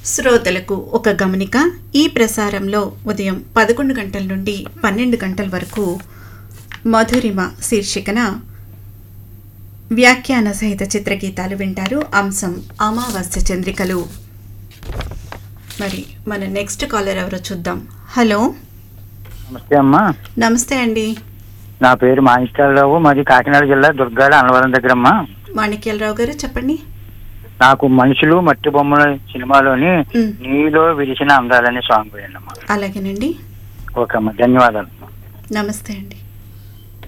శ్రోతలకు ఒక గమనిక ఈ ప్రసారంలో ఉదయం పదకొండు గంటల నుండి పన్నెండు గంటల వరకు మధురిమ శీర్షికన వ్యాఖ్యాన సహిత చిత్రగీతాలు వింటారు అంశం అమావాస్య చంద్రికలు మరి మన నెక్స్ట్ కాలర్ ఎవరో చూద్దాం హలో నమస్తే అమ్మా నమస్తే అండి నా పేరు మాణిక్యాలరావు మాది కాకినాడ జిల్లా దుర్గాడ అన్నవరం దగ్గర అమ్మా మాణిక్యాలరావు గారు చెప్పండి నాకు మనుషులు మట్టి బొమ్మల సినిమాలోని ఉమ్, నీలో విరిసిన అందాలనే సాంగ్ పోయండి అమ్మా అలాగేనండి ఓకే అమ్మా ధన్యవాదాలు నమస్తే అండి